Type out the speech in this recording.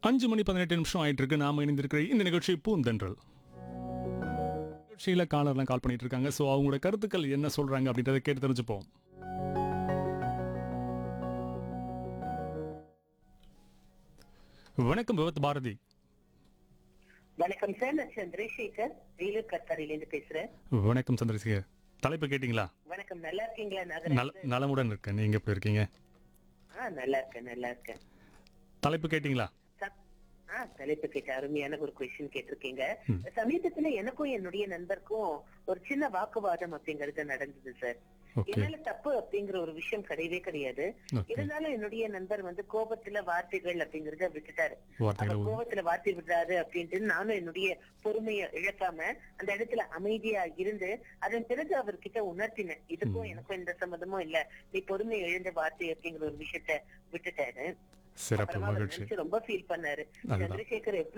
அஞ்சு மணி பதினெட்டு நிமிஷம் ஆயிட்டு இருக்கு நாம இணைந்திருக்கிற இந்த நிகழ்ச்சி பூந்தென்றல் நிகழ்ச்சியில காலர்லாம் கால் பண்ணிட்டு இருக்காங்க ஸோ அவங்களோட கருத்துக்கள் என்ன சொல்றாங்க அப்படின்றத கேட்டு தெரிஞ்சுப்போம் வணக்கம் விவத் பாரதி வணக்கம் சார் நான் சந்திரசேகர் வேலூர் கத்தாரிலேருந்து பேசுறேன் வணக்கம் சந்திரசேகர் தலைப்பு கேட்டிங்களா வணக்கம் நல்லா இருக்கீங்களா நகர நல நலமுடன் இருக்கேன் நீங்க எப்படி இருக்கீங்க ஆ நல்லா இருக்கேன் நல்லா இருக்கேன் தலைப்பு கேட்டிங்களா ச- ஆ தலைப்பு கேட்ட அருமையான ஒரு கொஸ்டின் கேட்டிருக்கீங்க சமீபத்துல எனக்கும் என்னுடைய நண்பருக்கும் ஒரு சின்ன வாக்குவாதம் அப்படிங்கறது நடந்தது சார் ஓகே என்னால தப்பு அப்படிங்கிற ஒரு விஷயம் கிடையவே கிடையாது ஓகே இருந்தாலும் என்னுடைய நண்பர் வந்து கோபத்துல வார்த்தைகள் அப்படிங்கறத விட்டுட்டாரு வார்த்தைகளை அவர் கோபத்துல வார்த்தை விடுறாரு அப்படின்ட்டு நானும் என்னுடைய பொறுமையை இழக்காம அந்த இடத்துல அமைதியா இருந்து அதன் பிறகு அவர்கிட்ட உணர்த்தினேன் இதுக்கும் எனக்கும் எந்த சம்மந்தமும் இல்ல நீ பொறுமை இழந்த வார்த்தை அப்படிங்கிற ஒரு விஷயத்த விட்டுட்டாரு சிறப்பு அப்புறமா அவர் மகிழ்ச்சி நினைச்சு ரொம்ப ஃபீல் பண்ணாரு அதுதான். சந்திரசேகர்